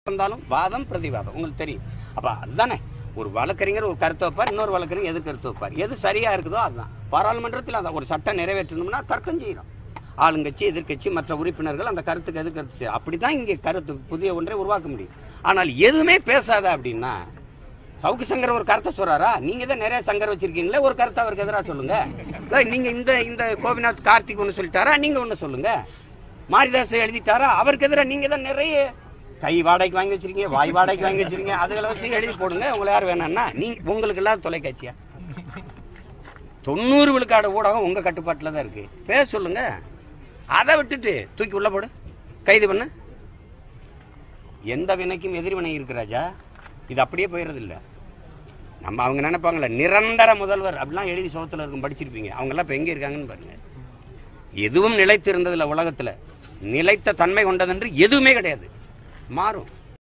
இருந்தாலும் வாதம் பிரதிவாதம் உங்களுக்கு தெரியும் அப்ப அதுதானே ஒரு வழக்கறிஞர் ஒரு கருத்து வைப்பார் இன்னொரு வழக்கறிஞர் எது கருத்து வைப்பார் எது சரியா இருக்குதோ அதுதான் பாராளுமன்றத்தில் அதான் ஒரு சட்டம் நிறைவேற்றணும்னா தர்க்கம் செய்யணும் ஆளுங்கட்சி எதிர்க்கட்சி மற்ற உறுப்பினர்கள் அந்த கருத்துக்கு எது கருத்து செய்ய- அப்படிதான் இங்கே கருத்து புதிய ஒன்றை உருவாக்க முடியும் ஆனால் எதுவுமே பேசாத அப்படின்னா சவுக்கு சங்கர் ஒரு கருத்தை சொல்றாரா நீங்க தான் நிறைய சங்கர் வச்சிருக்கீங்களே ஒரு கருத்தை அவருக்கு எதிராக சொல்லுங்க இதோ நீங்க இந்த இந்த கோபிநாத் கார்த்திக் ஒன்று சொல்லிட்டாரா நீங்க ஒன்று சொல்லுங்க மாரிதாஸ் எழுதிட்டாரா அவருக்கு எதிராக நீங்க தான் நிறைய கை வாடகைக்கு வாங்கி வச்சிருக்கீங்க வாய் வாடகைக்கு வாங்கி வச்சிருக்கீங்க அதுகளை வச்சு எழுதி போடுங்க உங்களை யார் வேணாம்னா நீங்க உங்களுக்கு இல்லாத தொலைக்காட்சியா தொண்ணூறு விழுக்காடு ஊடகம் உங்க கட்டுப்பாட்டில் தான் இருக்கு பேச சொல்லுங்க அதை விட்டுட்டு தூக்கி உள்ள போடு கைது பண்ணு எந்த வினைக்கும் எதிர்வினை இருக்கு ராஜா இது அப்படியே போயிடுறது இல்ல நம்ம அவங்க நினைப்பாங்களே நிரந்தர முதல்வர் அப்படிலாம் எழுதி சோகத்தில் இருக்கும் படிச்சிருப்பீங்க அவங்கெல்லாம் இப்போ எங்கே இருக்காங்கன்னு பாருங்க எதுவும் நிலைத்து இருந்ததில்ல உலகத்தில் நிலைத்த தன்மை கொண்டதென்று எதுவுமே கிடையாது மாறும்